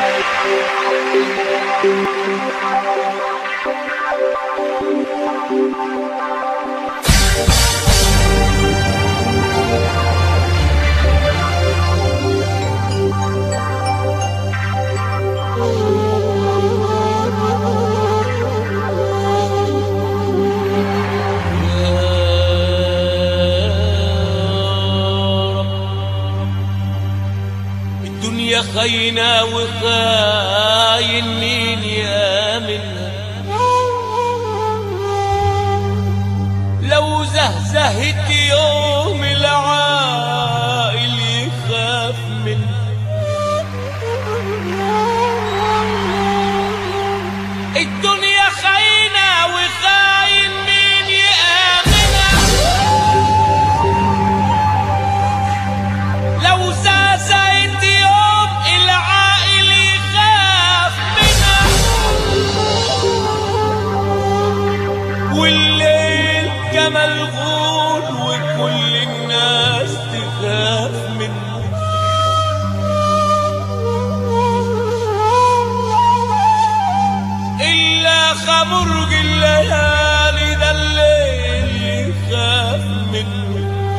الدنيا خاينة وخاين مين يامنها لو زهزهت يوم العائل يخاف منها الدنيا خاينة وخاين مين يآمنها لو زازت يوم العائل يخاف منها والليل كملغون وكل الناس تخاف منه إلا خمرج الليالي ده الليل يخاف منه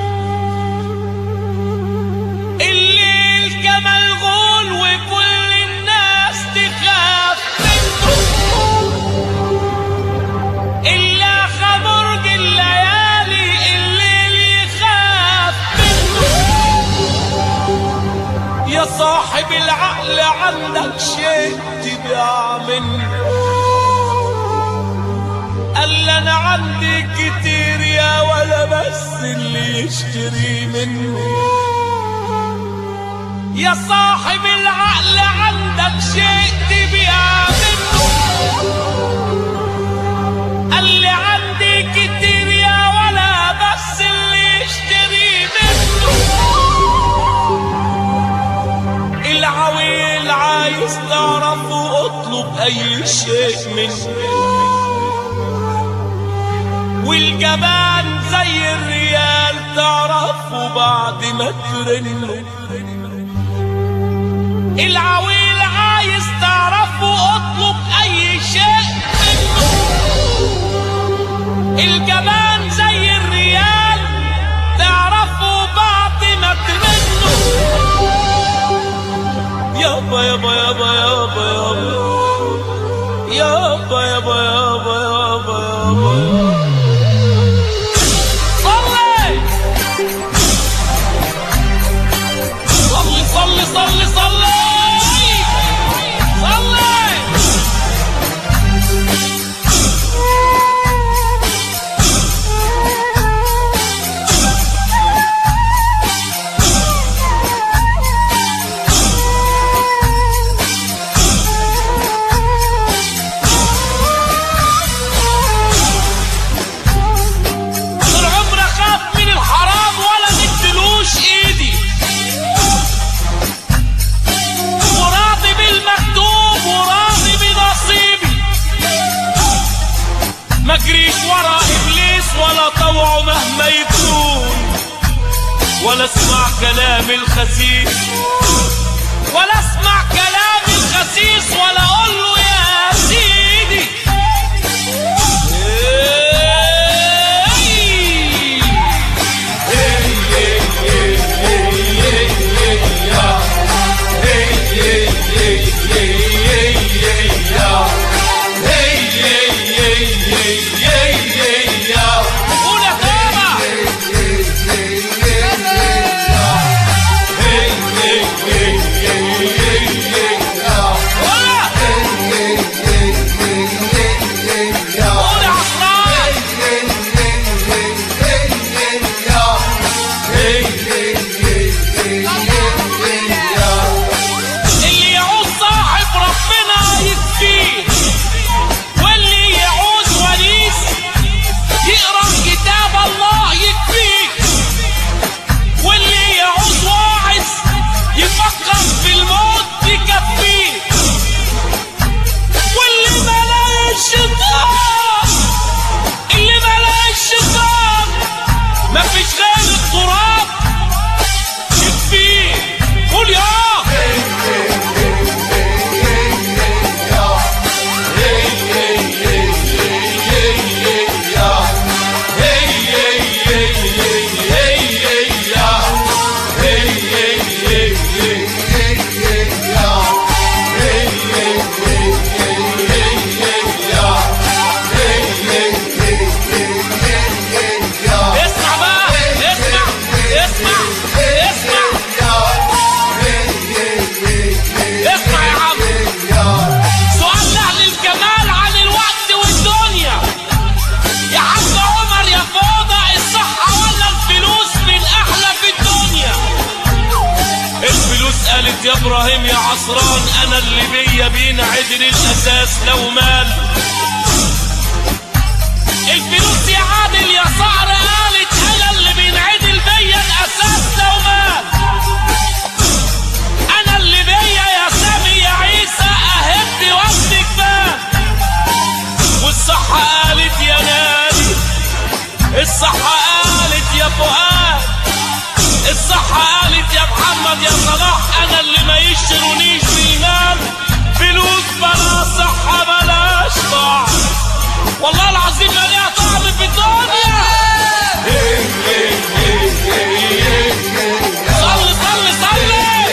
الليل كملغون وكل الناس تخاف منه إلا خمرج الليالي الليل يخاف منه يا صاحب العقل عندك شيء تبيع منه قال انا عندي كتير يا ولا بس اللي يشتري مني يا صاحب العقل عندك شيء تبيع منه قال لي عندي كتير يا ولا بس اللي يشتري منه العويل عايز تعرفه اطلب اي شيء منه والجبان زي الريال تعرفه بعد ما ترنه العويل عايز تعرفه اطلب اي شيء منه الجبان زي الريال تعرفه بعد ما ترنه يابا يابا يابا يابا يابا يابا يابا يابا يابا يابا صلي صلي صلي صلي صلي صلي طول عمري اخاف من الحرام ولا مدلوش ايدي وراضي بالمكتوب وراضي بنصيبي ما اجريش ورا ابليس ولا طوعه مهما يكون ولا اسمع كلام الخسيس ولا اسمع كلام الخسيس ولا اقول له يا سيدي إيه. قول يا تامر قولها قالت يا ابراهيم يا عصران انا اللي بيا بينعدل الاساس لو مال الفلوس يا عادل يا صعر قالت انا اللي بينعدل بيا الاساس لو مال انا اللي بيا يا سامي يا عيسى اهد وقت كفايه والصحة قالت يا نادي الصحة قالت يا فؤاد الصحة قالت يا محمد يا صلاح أنا اللي ما يشترونيش بالمال فلوس بلا صحة بلاش طعم والله العظيم ما ليها طعم في الدنيا صلي صلي صلي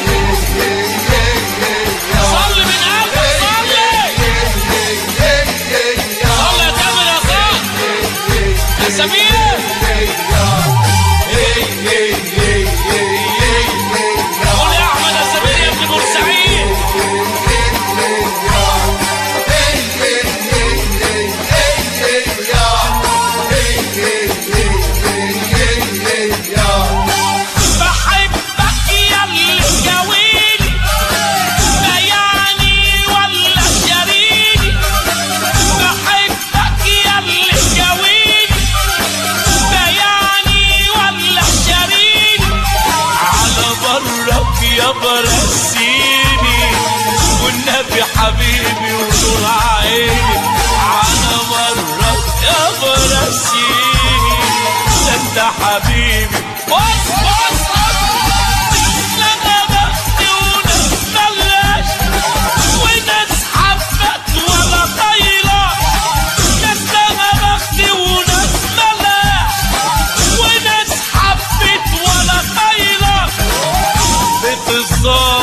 صلي من قلبك صلي صلي يا تامر يا صاح يا سمير قول يا احمد يا سمير يا ابن بورسعيد بحبك يا اللي جاويني بياني ولا شاريني بحبك يا اللي جاويني بياني ولا شاريني على برك يا برسيني والنبي حبيبي ونور عيني على برك يا برسيني ده انت حبيبي بص بص لا بختي وناس بلاش وناس حبت ولا طايله ناس لا بختي وناس بلاش وناس حبت ولا طايله بيت الظالم